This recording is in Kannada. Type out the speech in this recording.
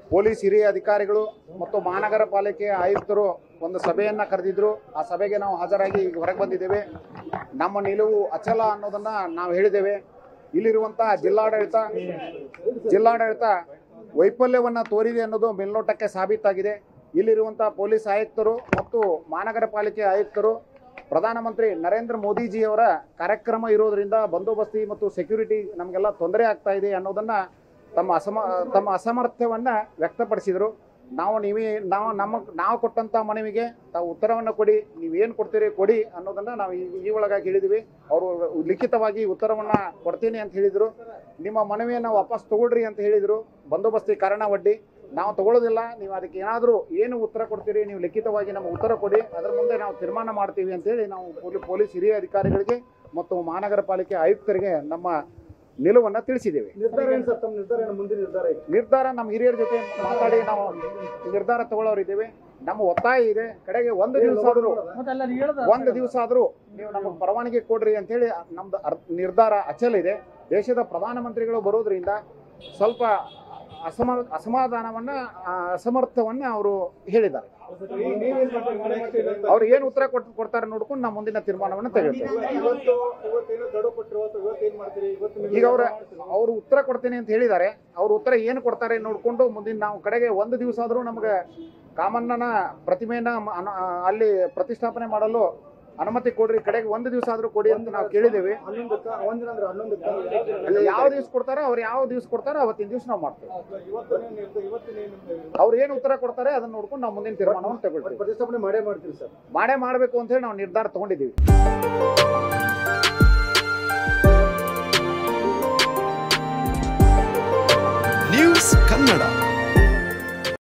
ಪೊಲೀಸ್ ಹಿರಿಯ ಅಧಿಕಾರಿಗಳು ಮತ್ತು ಮಹಾನಗರ ಪಾಲಿಕೆಯ ಆಯುಕ್ತರು ಒಂದು ಸಭೆಯನ್ನ ಕರೆದಿದ್ರು ಆ ಸಭೆಗೆ ನಾವು ಹಾಜರಾಗಿ ಈಗ ಹೊರಗೆ ಬಂದಿದ್ದೇವೆ ನಮ್ಮ ನಿಲುವು ಅಚಲ ಅನ್ನೋದನ್ನ ನಾವು ಹೇಳಿದ್ದೇವೆ ಇಲ್ಲಿರುವಂತಹ ಜಿಲ್ಲಾಡಳಿತ ಜಿಲ್ಲಾಡಳಿತ ವೈಫಲ್ಯವನ್ನ ತೋರಿದೆ ಅನ್ನೋದು ಮೇಲ್ನೋಟಕ್ಕೆ ಸಾಬೀತಾಗಿದೆ ಇಲ್ಲಿರುವಂತಹ ಪೊಲೀಸ್ ಆಯುಕ್ತರು ಮತ್ತು ಮಹಾನಗರ ಪಾಲಿಕೆ ಆಯುಕ್ತರು ಪ್ರಧಾನಮಂತ್ರಿ ನರೇಂದ್ರ ಮೋದಿಜಿಯವರ ಕಾರ್ಯಕ್ರಮ ಇರೋದ್ರಿಂದ ಬಂದೋಬಸ್ತಿ ಮತ್ತು ಸೆಕ್ಯೂರಿಟಿ ನಮಗೆಲ್ಲ ತೊಂದರೆ ಆಗ್ತಾ ಇದೆ ಅನ್ನೋದನ್ನ ತಮ್ಮ ಅಸಮ ತಮ್ಮ ಅಸಮರ್ಥ್ಯವನ್ನ ವ್ಯಕ್ತಪಡಿಸಿದರು ನಾವು ನೀವೇ ನಾವು ನಮ್ಮ ನಾವು ಕೊಟ್ಟಂತ ಮನವಿಗೆ ತಾವು ಉತ್ತರವನ್ನು ಕೊಡಿ ನೀವೇನು ಕೊಡ್ತೀರಿ ಕೊಡಿ ಅನ್ನೋದನ್ನ ನಾವು ಈ ಈ ಒಳಗಾಗಿ ಹೇಳಿದ್ವಿ ಅವರು ಲಿಖಿತವಾಗಿ ಉತ್ತರವನ್ನ ಕೊಡ್ತೀನಿ ಅಂತ ಹೇಳಿದ್ರು ನಿಮ್ಮ ಮನವಿಯನ್ನು ವಾಪಸ್ ತಗೊಳ್ರಿ ಅಂತ ಹೇಳಿದ್ರು ಬಂದೋಬಸ್ತಿ ಕಾರಣ ಒಡ್ಡಿ ನಾವು ತಗೊಳ್ಳೋದಿಲ್ಲ ನೀವು ಅದಕ್ಕೆ ಏನಾದರೂ ಏನು ಉತ್ತರ ಕೊಡ್ತೀರಿ ನೀವು ಲಿಖಿತವಾಗಿ ನಮಗೆ ಉತ್ತರ ಕೊಡಿ ಅದರ ಮುಂದೆ ನಾವು ತೀರ್ಮಾನ ಮಾಡ್ತೀವಿ ಅಂತೇಳಿ ನಾವು ಪೊಲೀ- ಪೊಲೀಸ್ ಹಿರಿಯ ಅಧಿಕಾರಿಗಳಿಗೆ ಮತ್ತು ಮಹಾನಗರ ಪಾಲಿಕೆ ಆಯುಕ್ತರಿಗೆ ನಮ್ಮ ನಿಲುವನ್ನು ತಿಳಿಸಿದ್ದೇವೆ ನಿರ್ಧಾರ ಏನು ಸರ್ ತಮ್ಮ ನಿರ್ಧಾರ ಏನು ಮುಂದಿನ ನಿರ್ಧಾರ ಏನು ನಿರ್ಧಾರ ನಮ್ಮ ಹಿರಿಯರ ಜೊತೆ ಮಾತಾಡಿ ನಾವು ನಿರ್ಧಾರ ತಗೊಳ್ಳೋರಿದ್ದೇವೆ ನಮ್ಮ ಒತ್ತಾಯ ಇದೆ ಕಡೆಗೆ ಒಂದು ದಿವಸ ಆದರೂ ಒಂದು ದಿವಸ ಆದರೂ ನೀವು ನಮಗೆ ಪರವಾನಗಿ ಕೊಡ್ರಿ ಅಂತೇಳಿ ನಮ್ದು ಅರ್- ನಿರ್ಧಾರ ಅಚಲ ಇದೆ ದೇಶದ ಪ್ರಧಾನಮಂತ್ರಿಗಳು ಬರೋದ್ರಿಂದ ಸ್ವಲ್ಪ ಅಸಮ ಅಸಮಾಧಾನವನ್ನ ಆ, ಅಸಮರ್ಥವನ್ನ ಅವರು ಹೇಳಿದ್ದಾರೆ ನೀವೇನ್ ಮಾಡ್ತೀರಿ ಅವ್ರು ಏನು ಉತ್ತರ ಕೊಟ್ಟು ಕೊಡ್ತಾರೆ ನೋಡ್ಕೊಂಡು ನಾವು ಮುಂದಿನ ತೀರ್ಮಾನವನ್ನು ತೆಗೆದುತ್ತೇವೆ ಇವತ್ತು ಇವತ್ತೇನು ಗಡುವು ಕೊಟ್ಟಿರೋ ಅಥವಾ ಇವತ್ತು ಏನ್ ಮಾಡ್ತೀರಿ ಇವತ್ತು ಈಗ ಅವ್ರ ಅವ್ರು ಉತ್ತರ ಕೊಡ್ತೀನಿ ಅಂತ ಹೇಳಿದ್ದಾರೆ ಅವ್ರ ಉತ್ತರ ಏನು ಕೊಡ್ತಾರೆ ನೋಡ್ಕೊಂಡು ಮುಂದಿನ ನಾವು ಕಡೆಗೆ ಒಂದು ದಿವಸ ಆದರೂ ನಮಗೆ ಕಾಮಣ್ಣನ ಪ್ರತಿಮೆಯನ್ನ ಮ- ಅನ- ಅಲ್ಲಿ ಪ್ರತಿಷ್ಠಾಪನೆ ಮಾಡಲು ಅನುಮತಿ ಕೊಡ್ರಿ ಕಡೆಗೆ ಒಂದು ದಿವಸ ಆದರೂ ಕೊಡಿ ಅಂತ ನಾವು ಕೇಳಿದ್ದೇವೆ ಹನ್ನೊಂದಕ್ಕ ಒಂದಿನ ಅಂದ್ರೆ ಹನ್ನೊಂದಕ್ಕ ಅಲ್ಲಿ ಯಾವ ದಿವಸ ಕೊಡ್ತಾರೋ ಅವ್ರು ಯಾವ ದಿವಸ ಕೊಡ್ತಾರೋ ಅವತ್ತಿನ ದಿವಸ ನಾವು ಮಾಡ್ತೇವೆ ಇವತ್ತೇನು ನಿರ್ಧಾರ ಇವತ್ತಿನೇನು ಅವ್ರು ಏನು ಉತ್ತರ ಕೊಡ್ತಾರೆ ಅದನ್ನ ನೋಡ್ಕೊಂಡು ನಾವು ಮುಂದಿನ ತೀರ್ಮಾನವನ್ನು ತಗೊಳ್ತೀವಿ ಪ್ರತಿಷ್ಠಾಪನೆ ಮಾಡೇ ಮಾಡ್ತೀರಿ ಸರ್ ಮಾಡೇ ಮಾಡಬೇಕು ಅಂತ ಹೇಳಿ ನಾವು ನಿರ್ಧಾರ ತಗೊಂಡಿದ್ದೀವಿ ನ್ಯೂಸ್ ಕನ್ನಡ